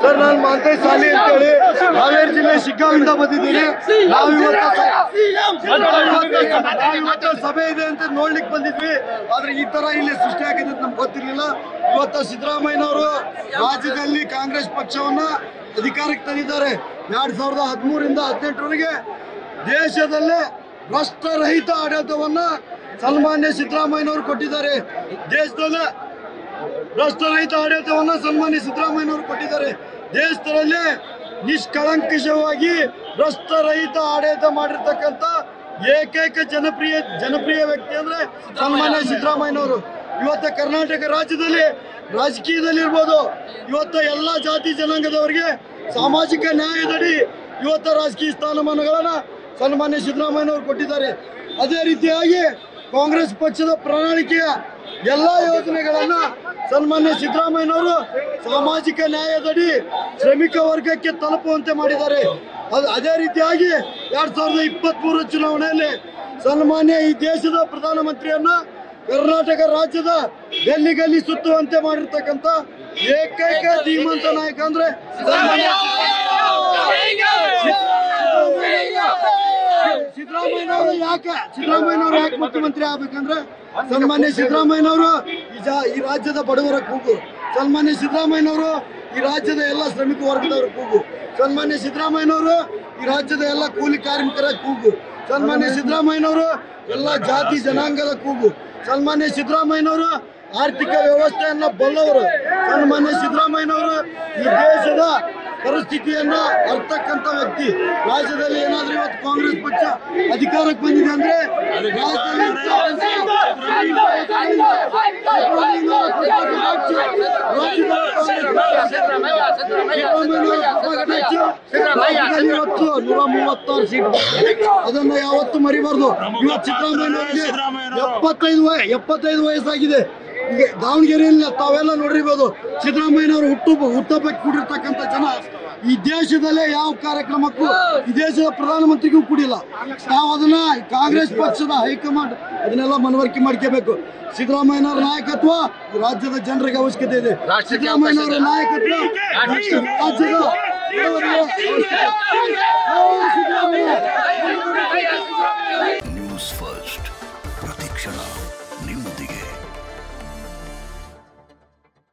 Sir ನಾನು ಮಾಂತೇಶ್ ಸಾಲಿ ಅಂತೇಳಿ ಹಾವೇರಿ ಜಿಲ್ಲೆ ಶಿಗ್ಗಾವಿಂದ ಬಂದಿದ್ದೀನಿ ನಾವು ಇವತ್ತು ನಾವು ಇವತ್ತು ಸಭೆ ಇದೆ ಅಂತ ನೋಡ್ಲಿಕ್ಕೆ ಬಂದಿದ್ವಿ ಆದ್ರೆ ಈ ತರ ಇಲ್ಲಿ ಸೃಷ್ಟಿ ಆಗಿದೆ ಅಂತ ನಮ್ಗೆ ಗೊತ್ತಿರ್ಲಿಲ್ಲ ಇವತ್ತು ಸಿದ್ದರಾಮಯ್ಯನವರು ರಾಜ್ಯದಲ್ಲಿ ಕಾಂಗ್ರೆಸ್ ಪಕ್ಷವನ್ನ ಅಧಿಕಾರಕ್ಕೆ ತಂದಿದ್ದಾರೆ ಎರಡ್ ಸಾವಿರದ ಹದಿಮೂರಿಂದ ಹದಿನೆಂಟರವರೆಗೆ ದೇಶದಲ್ಲೇ ಭ್ರಷ್ಟರಹಿತ ಆಡಳಿತವನ್ನ ಸನ್ಮಾನ್ಯ ಸಿದ್ದರಾಮಯ್ಯನವರು ಕೊಟ್ಟಿದ್ದಾರೆ ದೇಶದಲ್ಲೇ ಭ್ರಷ್ಟರಹಿತ ಆಡಳಿತವನ್ನ ಸನ್ಮಾನ್ಯ ಸಿದ್ದರಾಮಯ್ಯನವರು ಕೊಟ್ಟಿದ್ದಾರೆ ದೇಶದಲ್ಲೇ ನಿಷ್ಕಳಂಕಷವಾಗಿ ಭ್ರಷ್ಟರಹಿತ ಆಡಳಿತ ಮಾಡಿರ್ತಕ್ಕಂಥ ಏಕೈಕ ಜನಪ್ರಿಯ ಜನಪ್ರಿಯ ವ್ಯಕ್ತಿ ಅಂದ್ರೆ ಸನ್ಮಾನ್ಯ ಸಿದ್ದರಾಮಯ್ಯನವರು ಇವತ್ತು ಕರ್ನಾಟಕ ರಾಜ್ಯದಲ್ಲಿ ರಾಜಕೀಯದಲ್ಲಿ ಇರ್ಬೋದು ಇವತ್ತು ಎಲ್ಲ ಜಾತಿ ಜನಾಂಗದವರಿಗೆ ಸಾಮಾಜಿಕ ನ್ಯಾಯದಡಿ ಇವತ್ತು ರಾಜಕೀಯ ಸ್ಥಾನಮಾನಗಳನ್ನ ಸನ್ಮಾನ್ಯ ಸಿದ್ದರಾಮಯ್ಯನವರು ಕೊಟ್ಟಿದ್ದಾರೆ ಅದೇ ರೀತಿಯಾಗಿ ಕಾಂಗ್ರೆಸ್ ಪಕ್ಷದ ಪ್ರಣಾಳಿಕೆಯ ಎಲ್ಲ ಯೋಜನೆಗಳನ್ನ ಸನ್ಮಾನ್ಯ ಸಿದ್ದರಾಮಯ್ಯನವರು ಸಾಮಾಜಿಕ ನ್ಯಾಯದಡಿ ಶ್ರಮಿಕ ವರ್ಗಕ್ಕೆ ತಲುಪುವಂತೆ ಮಾಡಿದ್ದಾರೆ ಅದು ಅದೇ ರೀತಿಯಾಗಿ ಎರಡ್ ಸಾವಿರದ ಇಪ್ಪತ್ತ್ ಚುನಾವಣೆಯಲ್ಲಿ ಸನ್ಮಾನ್ಯ ಈ ದೇಶದ ಪ್ರಧಾನಮಂತ್ರಿಯನ್ನ ಕರ್ನಾಟಕ ರಾಜ್ಯದ ಗಲ್ಲಿ ಗಲ್ಲಿ ಸುತ್ತುವಂತೆ ಮಾಡಿರ್ತಕ್ಕಂಥ ಏಕೈಕ ಧೀಮಂತ ನಾಯಕ ಅಂದ್ರೆ ಸನ್ಮಾನ್ಯ ಸಿದ್ದರಾಮಯ್ಯನವರು ಯಾಕೆ ಸಿದ್ದರಾಮಯ್ಯನವರು ಯಾಕೆ ಮುಖ್ಯಮಂತ್ರಿ ಆಗ್ಬೇಕಂದ್ರೆ ಸನ್ಮಾನ್ಯ ಸಿದ್ದರಾಮಯ್ಯನವರು ಈ ಜಾ- ಈ ರಾಜ್ಯದ ಬಡವರ ಕೂಗು ಸನ್ಮಾನ್ಯ ಸಿದ್ದರಾಮಯ್ಯನವರು ಈ ರಾಜ್ಯದ ಎಲ್ಲ ಶ್ರಮಿಕ ವರ್ಗದವರ ಕೂಗು ಸನ್ಮಾನ್ಯ ಸಿದ್ದರಾಮಯ್ಯನವರು ಈ ರಾಜ್ಯದ ಎಲ್ಲ ಕೂಲಿ ಕಾರ್ಮಿಕರ ಕೂಗು ಸನ್ಮಾನ್ಯ ಸಿದ್ದರಾಮಯ್ಯನವರು ಎಲ್ಲ ಜಾತಿ ಜನಾಂಗದ ಕೂಗು ಸನ್ಮಾನ್ಯ ಸಿದ್ದರಾಮಯ್ಯನವರು ಆರ್ಥಿಕ ವ್ಯವಸ್ಥೆಯನ್ನ ಬಲ್ಲವರು ಸನ್ಮಾನ್ಯ ಸಿದ್ದರಾಮಯ್ಯನವರು ಈ ದೇಶದ ಪರಿಸ್ಥಿತಿಯನ್ನ ಅರ್ಥಕ್ಕಂತ ವ್ಯಕ್ತಿ ರಾಜ್ಯದಲ್ಲಿ ಏನಾದ್ರೂ ಇವತ್ತು ಕಾಂಗ್ರೆಸ್ ಪಕ್ಷ ಅಧಿಕಾರಕ್ಕೆ ಬಂದಿದೆ ಅಂದ್ರೆ ರಾಜ್ಯದಲ್ಲಿ ರಾಜ್ಯದಲ್ಲಿ ಇವತ್ತು ನೂರ ಮೂವತ್ತಾರು ಸೀಟ್ ಅದನ್ನ ಯಾವತ್ತು ಮರಿಬಾರ್ದು ಇವತ್ತು ಸಿದ್ದರಾಮಯ್ಯ ಎಪ್ಪತ್ತೈದು ವಯ ಎಪ್ಪತ್ತೈದು ವಯಸ್ಸಾಗಿದೆ ಈಗ ದಾವಣಗೆರೆಯಲ್ಲಿ ತಾವೆಲ್ಲ ನೋಡಿರ್ಬೋದು ಸಿದ್ದರಾಮಯ್ಯನವರು ಹುಟ್ಟು ಹುಟ್ಟಬೇಕು ಕೂಡಿರ್ತಕ್ಕಂಥ ಜನ ಈ ದೇಶದಲ್ಲೇ ಯಾವ ಕಾರ್ಯಕ್ರಮಕ್ಕೂ ಈ ದೇಶದ ಪ್ರಧಾನಮಂತ್ರಿಗೂ ಕೂಡಿಲ್ಲ ನಾವು ಅದನ್ನ ಕಾಂಗ್ರೆಸ್ ಪಕ್ಷದ ಹೈಕಮಾಂಡ್ ಅದನ್ನೆಲ್ಲ ಮನವರಿಕೆ ಮಾಡ್ಕೋಬೇಕು ಸಿದ್ದರಾಮಯ್ಯನವರ ನಾಯಕತ್ವ ಈ ರಾಜ್ಯದ ಜನರಿಗೆ ಅವಶ್ಯಕತೆ ಇದೆ ಸಿದ್ದರಾಮಯ್ಯನವರ ನಾಯಕತ್ವ ರಾಜ್ಯದ ಬಡವರಿಗೆ ಅವಶ್ಯಕತೆ ಇದೆ. ಜೈ ಸಿದ್ದರಾಮಯ್ಯ. News first